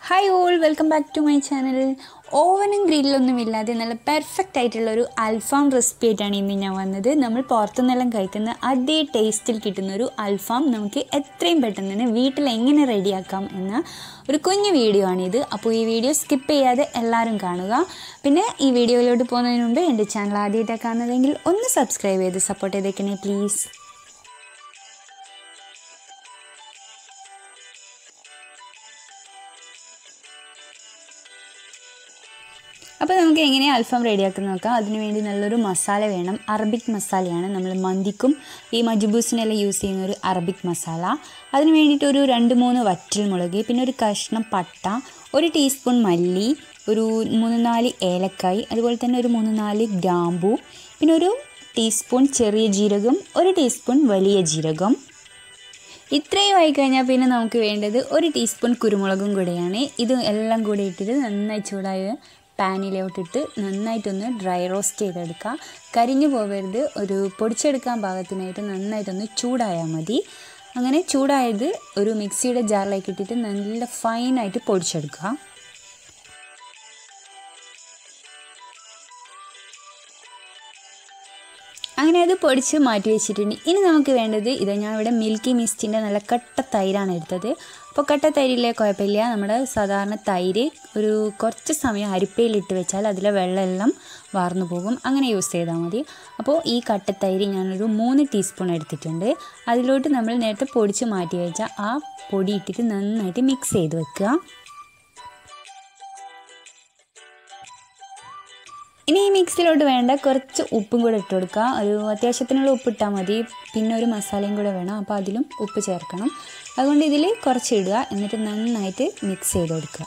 hi all welcome back to my channel ഓവനും ഗ്രില്ലൊന്നും ഇല്ലാതെ നല്ല പെർഫെക്റ്റ് ആയിട്ടുള്ള ഒരു അൽഫാം റെസിപ്പി ആയിട്ടാണ് ഇന്ന് ഞാൻ വന്നത് നമ്മൾ പുറത്തുനിന്നെല്ലാം കഴിക്കുന്ന അതേ ടേസ്റ്റിൽ കിട്ടുന്ന ഒരു അൽഫാം നമുക്ക് എത്രയും പെട്ടെന്ന് തന്നെ വീട്ടിൽ എങ്ങനെ റെഡിയാക്കാം എന്ന ഒരു കുഞ്ഞു വീഡിയോ ആണിത് അപ്പോൾ ഈ വീഡിയോ സ്കിപ്പ് ചെയ്യാതെ എല്ലാവരും കാണുക പിന്നെ ഈ വീഡിയോയിലോട്ട് പോകുന്നതിന് മുമ്പ് എൻ്റെ ചാനൽ ആദ്യമായിട്ടാണ് കാണുന്നതെങ്കിൽ ഒന്ന് സബ്സ്ക്രൈബ് ചെയ്ത് സപ്പോർട്ട് ചെയ്തേക്കണേ പ്ലീസ് അപ്പോൾ നമുക്ക് എങ്ങനെ അൽഫാം റെഡിയാക്കുന്ന നോക്കാം അതിന് വേണ്ടി നല്ലൊരു മസാല വേണം അറബിക് മസാലയാണ് നമ്മൾ മന്തിക്കും ഈ മജ്ബൂസിനെല്ലാം യൂസ് ചെയ്യുന്ന ഒരു അറബിക് മസാല അതിന് വേണ്ടിയിട്ട് ഒരു രണ്ട് മൂന്ന് വറ്റൽ മുളക് പിന്നെ ഒരു കഷ്ണം പട്ട ഒരു ടീസ്പൂൺ മല്ലി ഒരു മൂന്ന് നാല് ഏലക്കായ് അതുപോലെ തന്നെ ഒരു മൂന്ന് നാല് ഗ്രാമ്പൂ പിന്നെ ഒരു ടീസ്പൂൺ ചെറിയ ജീരകം ഒരു ടീസ്പൂൺ വലിയ ജീരകം ഇത്രയും ആയി കഴിഞ്ഞാൽ പിന്നെ നമുക്ക് വേണ്ടത് ഒരു ടീസ്പൂൺ കുരുമുളകും കൂടെയാണ് ഇത് എല്ലാം കൂടി ഇട്ടിട്ട് നന്നായി ചൂടായ പാനിലോട്ടിട്ട് നന്നായിട്ടൊന്ന് ഡ്രൈ റോസ്റ്റ് ചെയ്തെടുക്കുക കരിഞ്ഞു പോകരുത് ഒരു പൊടിച്ചെടുക്കാൻ പാകത്തിനായിട്ട് നന്നായിട്ടൊന്ന് ചൂടായാൽ മതി അങ്ങനെ ചൂടായത് ഒരു മിക്സിയുടെ ജാറിലേക്ക് ഇട്ടിട്ട് നല്ല ഫൈനായിട്ട് പൊടിച്ചെടുക്കുക അങ്ങനെ അത് പൊടിച്ച് മാറ്റി വെച്ചിട്ടുണ്ട് ഇനി നമുക്ക് വേണ്ടത് ഇത് ഞാൻ ഇവിടെ മിൽക്കി മിസ്റ്റിൻ്റെ നല്ല കട്ട തൈരാണ് എടുത്തത് അപ്പോൾ കട്ട തൈരിലെ കുഴപ്പമില്ല നമ്മുടെ സാധാരണ തൈര് ഒരു കുറച്ച് സമയം അരിപ്പയിലിട്ട് വെച്ചാൽ അതിലെ വെള്ളമെല്ലാം വാർന്നു പോകും അങ്ങനെ യൂസ് ചെയ്താൽ മതി അപ്പോൾ ഈ കട്ട തൈര് ഞാനൊരു മൂന്ന് ടീസ്പൂൺ എടുത്തിട്ടുണ്ട് അതിലോട്ട് നമ്മൾ നേരത്തെ പൊടിച്ച് മാറ്റി വെച്ച ആ പൊടി ഇട്ടിട്ട് നന്നായിട്ട് മിക്സ് ചെയ്ത് വെക്കുക ഇനി ഈ മിക്സിലോട്ട് വേണ്ട കുറച്ച് ഉപ്പും കൂടെ ഇട്ട് കൊടുക്കുക ഒരു അത്യാവശ്യത്തിനുള്ള ഉപ്പ് ഇട്ടാൽ മതി പിന്നെ ഒരു മസാലയും കൂടെ വേണം അപ്പോൾ അതിലും ഉപ്പ് ചേർക്കണം അതുകൊണ്ട് ഇതിൽ കുറച്ച് ഇടുക എന്നിട്ട് നന്നായിട്ട് മിക്സ് ചെയ്ത് കൊടുക്കുക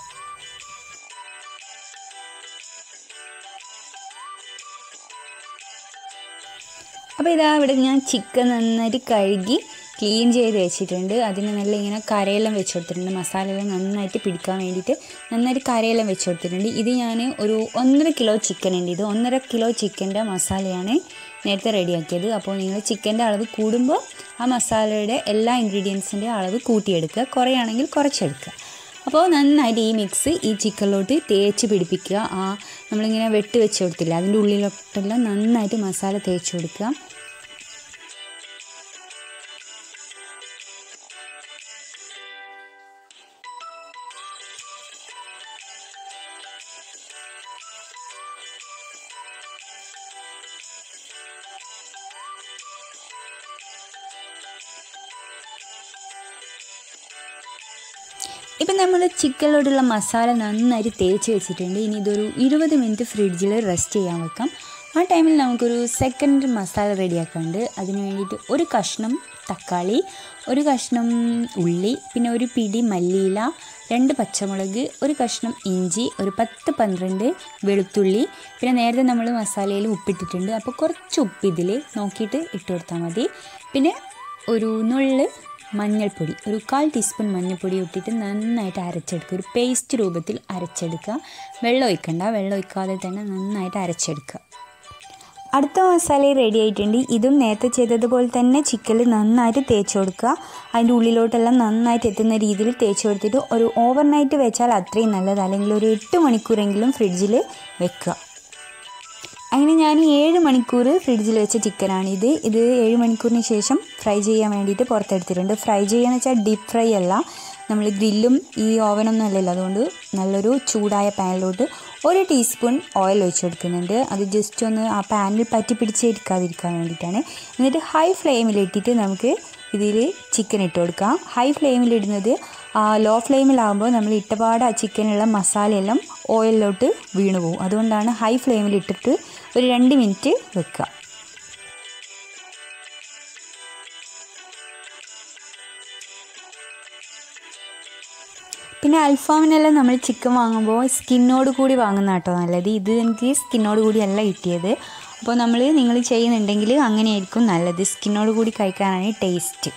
അപ്പോൾ ഇതാ ഇവിടെ ഞാൻ ചിക്കൻ നന്നായിട്ട് കഴുകി ക്ലീൻ ചെയ്ത് വെച്ചിട്ടുണ്ട് അതിന് നല്ല ഇങ്ങനെ കരയെല്ലാം വെച്ച് കൊടുത്തിട്ടുണ്ട് മസാലയെല്ലാം നന്നായിട്ട് പിടിക്കാൻ വേണ്ടിയിട്ട് നന്നായിട്ട് കരയെല്ലാം വെച്ച് കൊടുത്തിട്ടുണ്ട് ഇത് ഞാൻ ഒരു ഒന്നര കിലോ ചിക്കൻ ഉണ്ട് ഇത് ഒന്നര കിലോ ചിക്കൻ്റെ മസാലയാണ് നേരത്തെ റെഡിയാക്കിയത് അപ്പോൾ നിങ്ങൾ ചിക്കൻ്റെ അളവ് കൂടുമ്പോൾ ആ മസാലയുടെ എല്ലാ ഇൻഗ്രീഡിയൻസിൻ്റെ അളവ് കൂട്ടിയെടുക്കുക കുറയാണെങ്കിൽ കുറച്ചെടുക്കുക അപ്പോൾ നന്നായിട്ട് ഈ മിക്സ് ഈ ചിക്കനിലോട്ട് തേച്ച് പിടിപ്പിക്കുക ആ നമ്മളിങ്ങനെ വെട്ട് വെച്ച് കൊടുത്തില്ല അതിൻ്റെ ഉള്ളിലോട്ടെല്ലാം നന്നായിട്ട് മസാല തേച്ച് കൊടുക്കുക ഇപ്പം നമ്മൾ ചിക്കനിലോട്ടുള്ള മസാല നന്നായിട്ട് തേച്ച് വെച്ചിട്ടുണ്ട് ഇനി ഇതൊരു ഇരുപത് മിനിറ്റ് ഫ്രിഡ്ജിൽ റെസ്റ്റ് ചെയ്യാൻ വെക്കാം ആ ടൈമിൽ നമുക്കൊരു സെക്കൻഡ് മസാല റെഡിയാക്കാനുണ്ട് അതിന് വേണ്ടിയിട്ട് ഒരു കഷ്ണം തക്കാളി ഒരു കഷ്ണം ഉള്ളി പിന്നെ ഒരു പിടി മല്ലിയില രണ്ട് പച്ചമുളക് ഒരു കഷ്ണം ഇഞ്ചി ഒരു പത്ത് പന്ത്രണ്ട് വെളുത്തുള്ളി പിന്നെ നേരത്തെ നമ്മൾ മസാലയിൽ ഉപ്പിട്ടിട്ടുണ്ട് അപ്പോൾ കുറച്ച് ഉപ്പ് ഇതിൽ നോക്കിയിട്ട് ഇട്ട് കൊടുത്താൽ മതി പിന്നെ ഒരു നുള്ള് മഞ്ഞൾപ്പൊടി ഒരു കാൽ ടീസ്പൂൺ മഞ്ഞൾപ്പൊടി ഇട്ടിട്ട് നന്നായിട്ട് അരച്ചെടുക്കുക ഒരു പേസ്റ്റ് രൂപത്തിൽ അരച്ചെടുക്കുക വെള്ളം ഒഴിക്കണ്ട വെള്ളം ഒഴിക്കാതെ തന്നെ നന്നായിട്ട് അരച്ചെടുക്കുക അടുത്ത മസാല റെഡി ആയിട്ടുണ്ട് ഇതും നേരത്തെ ചെയ്തതുപോലെ തന്നെ ചിക്കനിൽ നന്നായിട്ട് തേച്ച് കൊടുക്കുക അതിൻ്റെ ഉള്ളിലോട്ടെല്ലാം നന്നായിട്ട് എത്തുന്ന രീതിയിൽ തേച്ച് കൊടുത്തിട്ട് ഒരു ഓവർനൈറ്റ് വെച്ചാൽ അത്രയും നല്ലത് അല്ലെങ്കിൽ ഒരു എട്ട് മണിക്കൂറെങ്കിലും ഫ്രിഡ്ജിൽ വെക്കുക അങ്ങനെ ഞാൻ ഏഴ് മണിക്കൂർ ഫ്രിഡ്ജിൽ വെച്ച ചിക്കനാണിത് ഇത് ഏഴ് മണിക്കൂറിന് ശേഷം ഫ്രൈ ചെയ്യാൻ വേണ്ടിയിട്ട് പുറത്തെടുത്തിട്ടുണ്ട് ഫ്രൈ ചെയ്യാന്ന് വെച്ചാൽ ഡീപ്പ് ഫ്രൈ അല്ല നമ്മൾ ഗ്രില്ലും ഈ ഓവനൊന്നും അല്ലല്ലോ അതുകൊണ്ട് നല്ലൊരു ചൂടായ പാനിലോട്ട് ഒരു ടീസ്പൂൺ ഓയിൽ ഒഴിച്ച് കൊടുക്കുന്നുണ്ട് അത് ജസ്റ്റ് ഒന്ന് ആ പാനിൽ പറ്റി പിടിച്ചിരിക്കാതിരിക്കാൻ വേണ്ടിയിട്ടാണ് എന്നിട്ട് ഹൈ ഫ്ലെയിമിലിട്ടിട്ട് നമുക്ക് ഇതിൽ ചിക്കൻ ഇട്ട് കൊടുക്കാം ഹൈ ഫ്ലെയിമിലിടുന്നത് ലോ ഫ്ലെയിമിലാകുമ്പോൾ നമ്മൾ ഇട്ടപാട് ആ ചിക്കനുള്ള മസാലയെല്ലാം ഓയിലിലോട്ട് വീണു പോകും അതുകൊണ്ടാണ് ഹൈ ഫ്ലെയിമിലിട്ടിട്ട് ഒരു രണ്ട് മിനിറ്റ് വെക്കുക പിന്നെ അൽഫാമിനെല്ലാം നമ്മൾ ചിക്കൻ വാങ്ങുമ്പോൾ സ്കിന്നോട് കൂടി വാങ്ങുന്ന കേട്ടോ നല്ലത് ഇത് എനിക്ക് സ്കിന്നോട് കൂടി അല്ല കിട്ടിയത് അപ്പോൾ നമ്മൾ നിങ്ങൾ ചെയ്യുന്നുണ്ടെങ്കിൽ അങ്ങനെയായിരിക്കും നല്ലത് സ്കിന്നോട് കൂടി കഴിക്കാനാണ് ടേസ്റ്റ്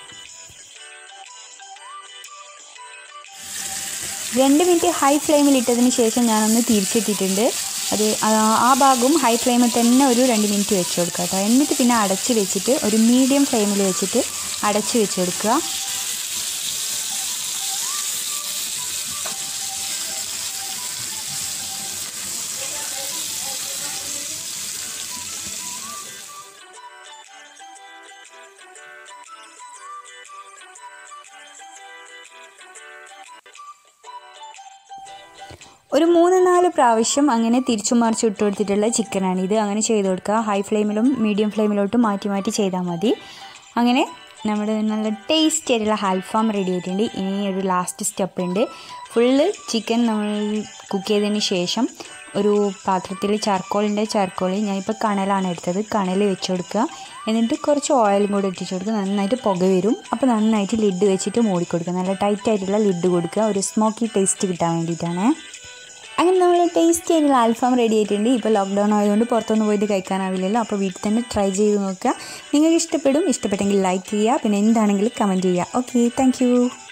രണ്ട് മിനിറ്റ് ഹൈ ഫ്ലെയിമിൽ ഇട്ടതിന് ശേഷം ഞാനൊന്ന് തിരിച്ചിട്ടിട്ടുണ്ട് അത് ആ ഭാഗവും ഹൈ ഫ്ലെയിമിൽ തന്നെ ഒരു രണ്ട് മിനിറ്റ് വെച്ച് കൊടുക്കുക കേട്ടോ എന്നിട്ട് പിന്നെ അടച്ച് വെച്ചിട്ട് ഒരു മീഡിയം ഫ്ലെയിമിൽ വെച്ചിട്ട് അടച്ച് വെച്ച് കൊടുക്കുക ഒരു മൂന്ന് നാല് പ്രാവശ്യം അങ്ങനെ തിരിച്ചു മറിച്ച് ഇട്ട് കൊടുത്തിട്ടുള്ള ചിക്കനാണ് ഇത് അങ്ങനെ ചെയ്ത് കൊടുക്കുക ഹൈ ഫ്ലെയിമിലും മീഡിയം ഫ്ലെയിമിലോട്ടും മാറ്റി മാറ്റി ചെയ്താൽ മതി അങ്ങനെ നമ്മുടെ നല്ല ടേസ്റ്റി ആയിട്ടുള്ള അൽഫാം റെഡി ആയിട്ടുണ്ട് ഇനി ഒരു ലാസ്റ്റ് സ്റ്റെപ്പ് ഉണ്ട് ഫുള്ള് ചിക്കൻ നമ്മൾ കുക്ക് ചെയ്തതിന് ശേഷം ഒരു പാത്രത്തിൽ ചാർക്കോളിൻ്റെ ചാർക്കോൾ ഞാനിപ്പോൾ കണലാണ് എടുത്തത് കണൽ വെച്ച് കൊടുക്കുക എന്നിട്ട് കുറച്ച് ഓയിലും കൂടി ഇട്ടിച്ച് കൊടുക്കുക നന്നായിട്ട് പുക വരും അപ്പോൾ നന്നായിട്ട് ലിഡ് വെച്ചിട്ട് മൂടി കൊടുക്കുക നല്ല ടൈറ്റ് ആയിട്ടുള്ള ലിഡ് കൊടുക്കുക ഒരു സ്മോക്കി ടേസ്റ്റ് കിട്ടാൻ വേണ്ടിയിട്ടാണ് അങ്ങനെ നമ്മൾ ടേസ്റ്റി ആയിട്ടുള്ള അൽഫാം റെഡി ആയിട്ടുണ്ട് ഇപ്പോൾ ലോക്ക്ഡൗൺ ആയതുകൊണ്ട് പുറത്തൊന്നും പോയിട്ട് കഴിക്കാനാവില്ലല്ലോ അപ്പോൾ വീട്ടിൽ തന്നെ ട്രൈ ചെയ്ത് നോക്കുക നിങ്ങൾക്ക് ഇഷ്ടപ്പെടും ഇഷ്ടപ്പെട്ടെങ്കിൽ ലൈക്ക് ചെയ്യുക പിന്നെ എന്താണെങ്കിലും കമൻറ്റ് ചെയ്യുക ഓക്കെ താങ്ക്